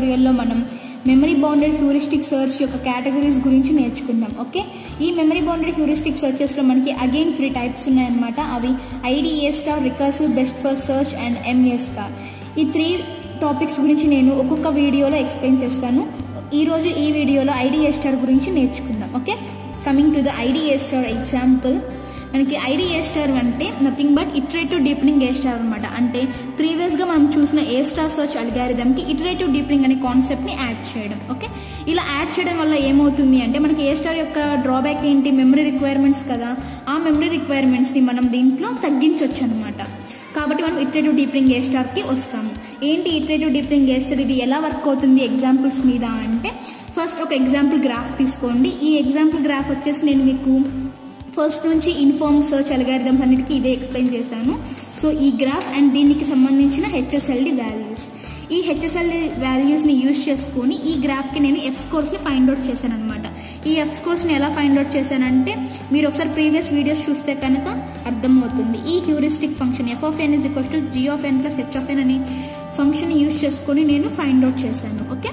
ట్యుటోరియల్లో మనం memory bounded heuristic search యొక్క కేటగిరీస్ గురించి నేర్చుకుందాం ఓకే ఈ మెమరీ బౌండెడ్ హ్యూరిస్టిక్ సెర్చెస్లో మనకి అగైన్ త్రీ టైప్స్ ఉన్నాయన్నమాట అవి IDA star recursive best first search and MA star ఈ త్రీ టాపిక్స్ గురించి నేను ఒక్కొక్క వీడియోలో ఎక్స్ప్లెయిన్ చేస్తాను ఈరోజు ఈ వీడియోలో ఐడిఏ స్టార్ గురించి నేర్చుకుందాం okay coming to the IDA star example మనకి ఐడి ఏ స్టార్ అంటే nothing but iterative deepening A star అనమాట అంటే ప్రీవియస్గా మనం చూసిన ఏ స్టార్ సర్చ్ అల్గారిథంకి ఇటరేటివ్ డీపెనింగ్ అనే కాన్సెప్ట్ని యాడ్ చేయడం ఓకే ఇలా యాడ్ చేయడం వల్ల ఏమవుతుంది అంటే మనకి ఏ స్టార్ యొక్క డ్రాబ్యాక్ ఏంటి మెమరీ రిక్వైర్మెంట్స్ కదా ఆ మెమరీ రిక్వైర్మెంట్స్ని మనం దీంట్లో తగ్గించవచ్చు అనమాట కాబట్టి మనం ఇటరేటివ్ డీపెనింగ్ ఏ స్టార్కి వస్తాము ఏంటి ఇటరేటివ్ డీపెనింగ్ ఏ స్టార్ ఇది ఎలా వర్క్ అవుతుంది ఎగ్జాంపుల్స్ మీద అంటే ఫస్ట్ ఒక ఎగ్జాంపుల్ గ్రాఫ్ తీసుకోండి ఈ ఎగ్జాంపుల్ గ్రాఫ్ వచ్చేసి నేను మీకు ఫస్ట్ నుంచి ఇన్ఫార్మ్ సర్చ్ అల్గారిథమ్స్ అన్నిటికీ ఇదే ఎక్స్ప్లెయిన్ చేశాను సో ఈ గ్రాఫ్ అండ్ దీనికి సంబంధించిన హెచ్ఎస్ఎల్డి వాల్యూస్ ఈ హెచ్ఎస్ఎల్డి వాల్యూస్ని యూజ్ చేసుకొని ఈ గ్రాఫ్కి నేను ఎఫ్ స్కోర్స్ని ఫైండ్ అవుట్ చేశాను అనమాట ఈ ఎఫ్ స్కోర్స్ని ఎలా ఫైండ్ అవుట్ చేశానంటే మీరు ఒకసారి ప్రీవియస్ వీడియోస్ చూస్తే కనుక అర్థమవుతుంది ఈ heuristic function f of n is equal to g of n plus h of n అనే ఫంక్షన్ యూజ్ చేసుకొని నేను ఫైండ్ అవుట్ చేశాను ఓకే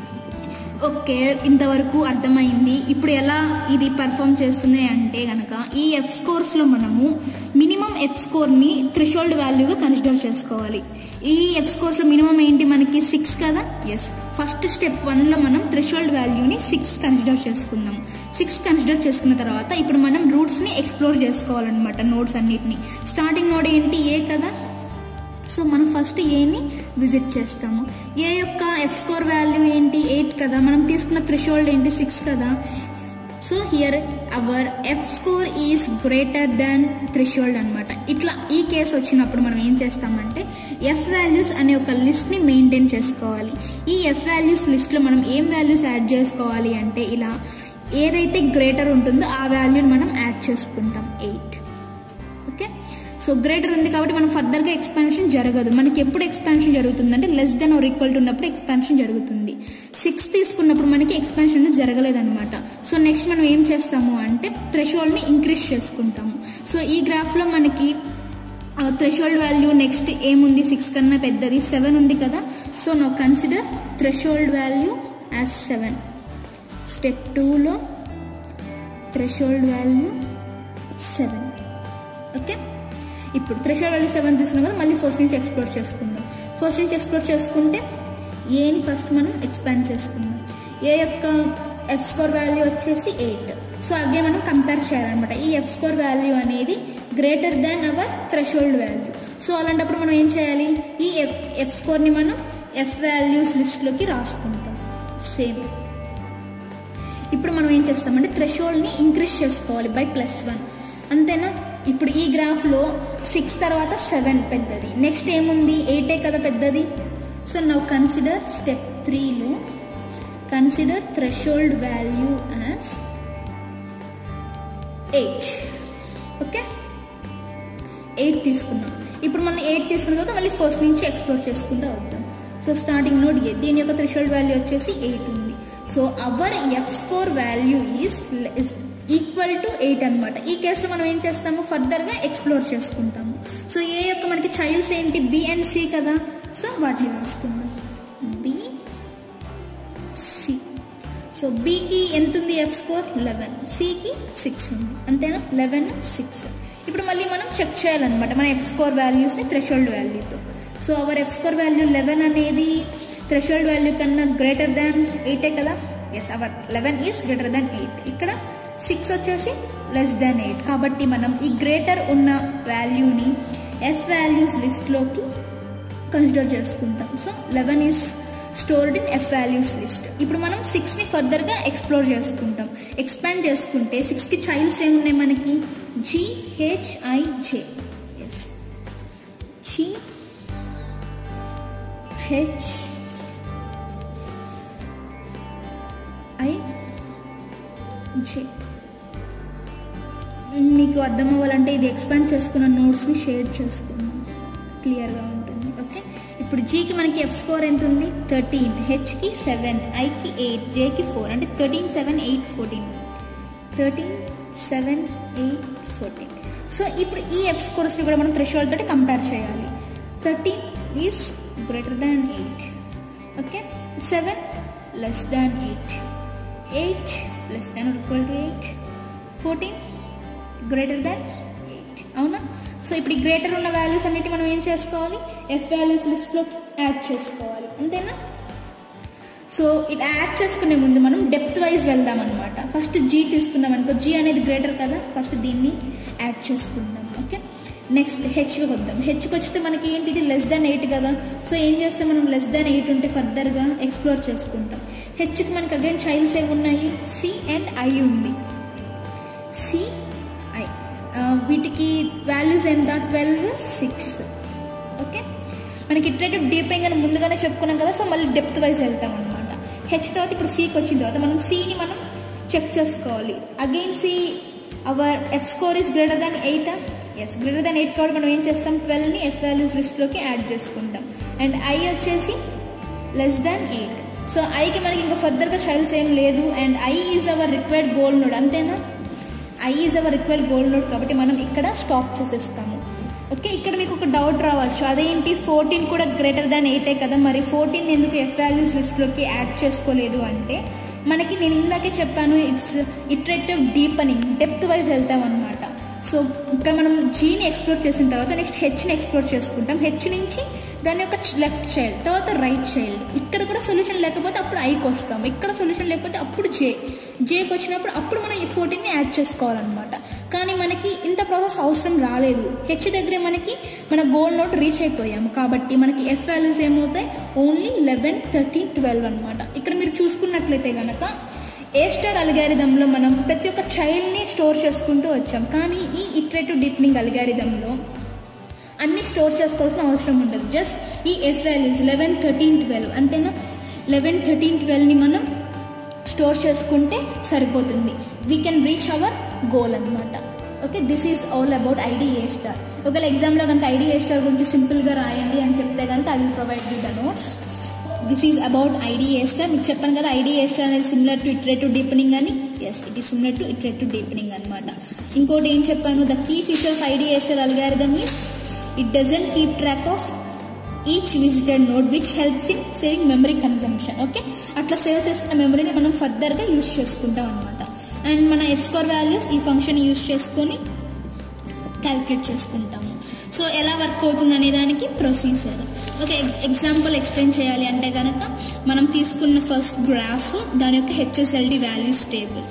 ఓకే ఇంతవరకు అర్థమైంది ఇప్పుడు ఎలా ఇది పర్ఫామ్ చేస్తుంది అంటే కనుక ఈ ఎఫ్ స్కోర్స్లో మనము మినిమం ఎఫ్ స్కోర్ని థ్రెషోల్డ్ వాల్యూగా కన్సిడర్ చేసుకోవాలి ఈ ఎఫ్ స్కోర్స్లో మినిమం ఏంటి మనకి సిక్స్ కదా ఎస్ ఫస్ట్ స్టెప్ వన్లో మనం థ్రెషోల్డ్ వాల్యూని సిక్స్ కన్సిడర్ చేసుకుందాం సిక్స్ కన్సిడర్ చేసుకున్న తర్వాత ఇప్పుడు మనం రూట్స్ని ఎక్స్ప్లోర్ చేసుకోవాలన్నమాట నోట్స్ అన్నిటిని స్టార్టింగ్ నోడ్ ఏంటి ఏ కదా సో మనం ఫస్ట్ ఏని విజిట్ చేస్తాము ఏ యొక్క ఎఫ్ స్కోర్ వాల్యూ ఏంటి ఎయిట్ కదా మనం తీసుకున్న థ్రెషోల్డ్ ఏంటి సిక్స్ కదా so here our f score is greater than threshold అనమాట ఇట్లా ఈ కేసు వచ్చినప్పుడు మనం ఏం చేస్తామంటే ఎఫ్ వాల్యూస్ అనే ఒక లిస్ట్ని మెయింటైన్ చేసుకోవాలి ఈ ఎఫ్ వాల్యూస్ లిస్ట్లో మనం ఏం వాల్యూస్ యాడ్ చేసుకోవాలి అంటే ఇలా ఏదైతే గ్రేటర్ ఉంటుందో ఆ వాల్యూని మనం యాడ్ చేసుకుంటాం ఎయిట్ ఓకే సో గ్రేటర్ ఉంది కాబట్టి మనం ఫర్దర్గా ఎక్స్పాన్షన్ జరగదు మనకి ఎప్పుడు ఎక్స్పాన్షన్ జరుగుతుందంటే less than or equal to ఉన్నప్పుడు ఎక్స్పాన్షన్ జరుగుతుంది సిక్స్ తీసుకున్నప్పుడు మనకి ఎక్స్పాన్షన్ జరగలేదన్నమాట సో నెక్స్ట్ మనం ఏం చేస్తాము అంటే థ్రెషోల్డ్ని ఇంక్రీజ్ చేసుకుంటాము సో ఈ గ్రాఫ్లో మనకి థ్రెషోల్డ్ వాల్యూ నెక్స్ట్ ఏముంది సిక్స్ కన్నా పెద్దది సెవెన్ ఉంది కదా so now consider threshold value as seven step టూలో థ్రెషోల్డ్ వాల్యూ సెవెన్ ఓకే ఇప్పుడు థ్రెషోల్డ్ వాల్యూ సెవెన్ తీసుకున్నాం కదా మళ్ళీ ఫస్ట్ నుంచి ఎక్స్ప్లోర్ చేసుకుందాం ఫస్ట్ నుంచి ఎక్స్ప్లోర్ చేసుకుంటే ఏని ఫస్ట్ మనం ఎక్స్పాండ్ చేసుకుందాం ఏ యొక్క ఎఫ్ స్కోర్ వాల్యూ వచ్చేసి ఎయిట్ సో అదే మనం కంపేర్ చేయాలన్నమాట ఈ ఎఫ్ స్కోర్ వాల్యూ అనేది greater than our threshold value so అలాంటప్పుడు మనం ఏం చేయాలి ఈ ఎఫ్ ఎఫ్ స్కోర్ని మనం ఎఫ్ వాల్యూస్ లిస్ట్లోకి రాసుకుంటాం సేమ్ ఇప్పుడు మనం ఏం చేస్తామంటే థ్రెషోల్డ్ని ఇంక్రీజ్ చేసుకోవాలి బై ప్లస్ వన్ అంతేనా ఇప్పుడు ఈ గ్రాఫ్లో సిక్స్ తర్వాత సెవెన్ పెద్దది నెక్స్ట్ ఏముంది ఎయిటే కదా పెద్దది సో నవ్ కన్సిడర్ స్టెప్ త్రీలో consider threshold value as eight okay eight తీసుకున్నాం ఇప్పుడు మనం ఎయిట్ తీసుకున్న తర్వాత మళ్ళీ ఫస్ట్ నుంచి ఎక్స్ప్లోర్ చేసుకుంటూ వద్దాం సో స్టార్టింగ్ నోట్ ఏ దీని యొక్క థ్రెషోల్డ్ వాల్యూ వచ్చేసి ఎయిట్ ఉంది so our f score value is equal to eight అనమాట ఈ కేసులో మనం ఏం చేస్తాము ఫర్దర్గా ఎక్స్ప్లోర్ చేసుకుంటాము సో ఏ యొక్క మనకి చైల్డ్స్ ఏంటి బి అండ్ సి కదా సో వాటిని రాసుకుందాం బి సి సో బికి ఎంత ఉంది ఎఫ్ స్కోర్ లెవెన్ సికి సిక్స్ ఉంది అంతేనా లెవెన్ సిక్స్ ఇప్పుడు మళ్ళీ మనం చెక్ చేయాలన్నమాట మన ఎఫ్ స్కోర్ వాల్యూస్ని థ్రెషోల్డ్ వాల్యూతో so our f score value eleven అనేది థ్రెషోల్డ్ వాల్యూ కన్నా గ్రేటర్ దాన్ ఎయిటే కదా yes our eleven is greater than eight ఇక్కడ సిక్స్ వచ్చేసి లెస్ దాన్ ఎయిట్ కాబట్టి మనం ఈ గ్రేటర్ ఉన్న వాల్యూని ఎఫ్ వాల్యూస్ లిస్ట్లోకి కన్సిడర్ చేసుకుంటాం so eleven is stored in f values list ఇప్పుడు మనం సిక్స్ని ఫర్దర్గా ఎక్స్ప్లోర్ చేసుకుంటాం ఎక్స్పాండ్ చేసుకుంటే సిక్స్కి చైల్డ్స్ ఏమున్నాయి మనకి G H I J yes G H I J మీకు అర్థం అవ్వాలంటే ఇది ఎక్స్పాండ్ చేసుకున్న నోట్స్ని షేర్ చేసుకుందాం క్లియర్గా ఉంటుంది ఓకే ఇప్పుడు జీకి మనకి ఎఫ్ స్కోర్ ఎంత ఉంది థర్టీన్ హెచ్కి సెవెన్ ఐకి ఎయిట్ జేకి ఫోర్ అంటే thirteen seven eight fourteen thirteen seven eight fourteen so ఇప్పుడు ఈ ఎఫ్ స్కోర్స్ని కూడా మనం థ్రెషోల్డ్ తోటి కంపేర్ చేయాలి thirteen is greater than eight okay seven less than eight eight less than equal to eight fourteen greater than eight అవునా so ఇప్పుడు ఈ greater ఉన్న వాల్యూస్ అన్నిటి మనం ఏం చేసుకోవాలి ఎఫ్ వాల్యూస్ లిస్ట్లోకి యాడ్ చేసుకోవాలి అంతేనా సో ఇది యాడ్ చేసుకునే ముందు మనం డెప్త్ వైజ్ వెళ్దాం అనమాట ఫస్ట్ జీ తీసుకుందాం అనుకో జీ అనేది గ్రేటర్ కదా ఫస్ట్ దీన్ని యాడ్ చేసుకుందాం ఓకే నెక్స్ట్ హెచ్కి వద్దాం హెచ్కి వచ్చితే మనకి ఏంటి ఇది లెస్ దాన్ ఎయిట్ కదా సో ఏం చేస్తే మనం లెస్ దాన్ ఎయిట్ ఉంటే ఫర్దర్గా ఎక్స్ప్లోర్ చేసుకుంటాం హెచ్కి మనకి అగైన్ చైల్డ్స్ ఏమి ఉన్నాయి సి అండ్ ఐ ఉంది సి ఐ వీటికి వాల్యూస్ ఎంత ట్వెల్వ్ సిక్స్ ఓకే మనకి ఇట్రేటివ్ డీపింగ్ అని ముందుగానే చెప్పుకున్నాం కదా సో మళ్ళీ డెప్త్ వైజ్ వెళ్తాం అనమాట హెచ్ తర్వాత ఇప్పుడు సీకి వచ్చిన తర్వాత మనం సీని మనం చెక్ చేసుకోవాలి again C our f score is greater than eight yes greater than eight కాబట్టి మనం ఏం చేస్తాం ట్వెల్వ్ని ఎఫ్ వాల్యూస్ లిస్ట్లోకి యాడ్ చేసుకుంటాం అండ్ ఐ వచ్చేసి లెస్ దాన్ ఎయిట్ సో ఐకి మనకి ఇంకా ఫర్దర్గా చైల్డ్స్ ఏం లేదు and I is our required goal node అంతేనా I is our required goal node కాబట్టి మనం ఇక్కడ స్టాప్ చేసేస్తాము ఓకే ఇక్కడ మీకు ఒక డౌట్ రావచ్చు అదేంటి ఫోర్టీన్ కూడా గ్రేటర్ దాన్ ఎయిటే కదా మరి ఫోర్టీన్ ఎందుకు ఎఫ్ వాల్యూస్ లిస్ట్లోకి యాడ్ చేసుకోలేదు అంటే మనకి నేను ఇందాకే చెప్పాను it's iterative deepening depth wise వెళ్తాం అనమాట సో ఇక్కడ మనం జీని ఎక్స్ప్లోర్ చేసిన తర్వాత నెక్స్ట్ హెచ్ని ఎక్స్ప్లోర్ చేసుకుంటాం హెచ్ నుంచి దాని యొక్క లెఫ్ట్ చైల్డ్ తర్వాత రైట్ చైల్డ్ ఇక్కడ కూడా సొల్యూషన్ లేకపోతే అప్పుడు ఐకి వస్తాం ఇక్కడ సొల్యూషన్ లేకపోతే అప్పుడు జే జేకి వచ్చినప్పుడు అప్పుడు మనం ఈ ఫోర్టీన్ని యాడ్ చేసుకోవాలన్నమాట కానీ మనకి ఇంత ప్రాసెస్ అవసరం రాలేదు హెచ్ దగ్గరే మనకి మన గోల్ నోట్ రీచ్ అయిపోయాము కాబట్టి మనకి ఎఫ్ వాల్యూస్ ఏమవుతాయి ఓన్లీ లెవెన్ థర్టీన్ ట్వెల్వ్ అనమాట ఇక్కడ మీరు చూసుకున్నట్లయితే కనుక ఏ స్టార్ అల్గారిథంలో మనం ప్రతి ఒక్క చైల్డ్ని స్టోర్ చేసుకుంటూ వచ్చాం కానీ ఈ ఇట్రేటివ్ డీప్నింగ్ అల్గారిథంలో అన్ని స్టోర్ చేసుకోవాల్సిన అవసరం ఉండదు జస్ట్ ఈ f values eleven thirteen twelve అంతేనా లెవెన్ థర్టీన్ ట్వెల్వ్ని మనం స్టోర్ చేసుకుంటే సరిపోతుంది we can reach our goal అనమాట okay this is all about ID A star ఒకవేళ ఎగ్జామ్లో కనుక ఐడి ఏ స్టార్ గురించి సింపుల్గా రాయండి అని చెప్తే కనుక I will provide you the notes this is about ID A star మీకు చెప్పాను కదా ఐడి ఏ స్టార్ అనేది సిమిలర్ టు ఇట్రేటివ్ డీపెనింగ్ అని yes it is similar to iterative deepening అనమాట ఇంకోటి ఏం చెప్పాను the key feature of ID A star algorithm is it doesn't keep track of each visited node which helps in saving memory consumption okay అట్లా save చేసుకున్న మెమరీని మనం ఫర్దర్గా use చేసుకుంటాం అనమాట అండ్ మన ఎఫ్ స్కోర్ వాల్యూస్ ఈ ఫంక్షన్ యూజ్ చేసుకొని క్యాల్కులేట్ చేసుకుంటాము సో ఎలా వర్క్ అవుతుంది అనే దానికి ప్రొసీజర్ ఓకే ఎగ్జాంపుల్ ఎక్స్ప్లెయిన్ చేయాలి అంటే కనుక మనం తీసుకున్న ఫస్ట్ గ్రాఫ్ దాని యొక్క H S L D values table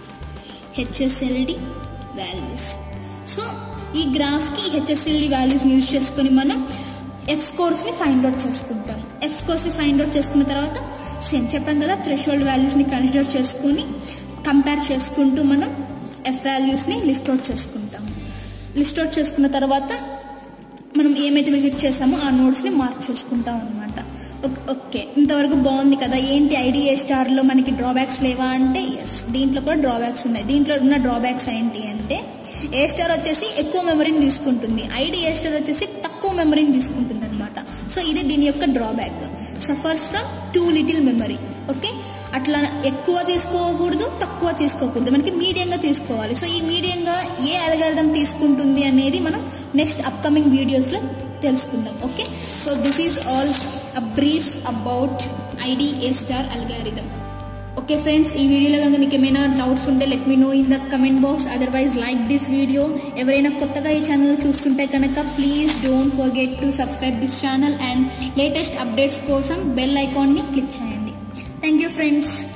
H S L D values so ఈ గ్రాఫ్కి హెచ్ఎస్ఎల్డి వాల్యూస్ని యూజ్ చేసుకొని మనం ఎఫ్ స్కోర్స్ని ఫైండ్ అవుట్ చేసుకుంటాం ఎఫ్ స్కోర్స్ని ఫైండ్ అవుట్ చేసుకున్న తర్వాత సేమ్ చెప్పాం కదా థ్రెషోల్డ్ వాల్యూస్ని కన్సిడర్ చేసుకొని కంపేర్ చేసుకుంటూ మనం ఎఫ్ వాల్యూస్ని లిస్ట్ అవుట్ చేసుకుంటాం లిస్ట్ అవుట్ చేసుకున్న తర్వాత మనం ఏమైతే విజిట్ చేసామో ఆ నోట్స్ని మార్క్ చేసుకుంటాం అనమాట ఓకే ఇంతవరకు బాగుంది కదా ఏంటి ఐడిఏ స్టార్లో మనకి డ్రాబ్యాక్స్ లేవా అంటే ఎస్ దీంట్లో కూడా డ్రాబ్యాక్స్ ఉన్నాయి దీంట్లో ఉన్న డ్రాబ్యాక్స్ ఏంటి అంటే ఏ స్టార్ వచ్చేసి ఎక్కువ మెమరీని తీసుకుంటుంది ఐడి ఏ స్టార్ వచ్చేసి తక్కువ మెమరీని తీసుకుంటుంది అనమాట సో ఇది దీని యొక్క drawback suffers from too little memory okay అట్లా ఎక్కువ తీసుకోకూడదు తక్కువ తీసుకోకూడదు మనకి మీడియంగా తీసుకోవాలి సో ఈ మీడియంగా ఏ అల్గారిథం తీసుకుంటుంది అనేది మనం నెక్స్ట్ అప్కమింగ్ వీడియోస్లో తెలుసుకుందాం okay so this is all a brief about ID A star algorithm okay friends ఈ వీడియోలో కనుక మీకు ఏమైనా డౌట్స్ ఉంటే let me know in the comment box otherwise like this video ఎవరైనా కొత్తగా ఈ ఛానల్ చూస్తుంటే కనుక please don't forget to subscribe this channel and latest updates కోసం బెల్ ఐకాన్ని క్లిక్ చేయండి థ్యాంక్ యూ ఫ్రెండ్స్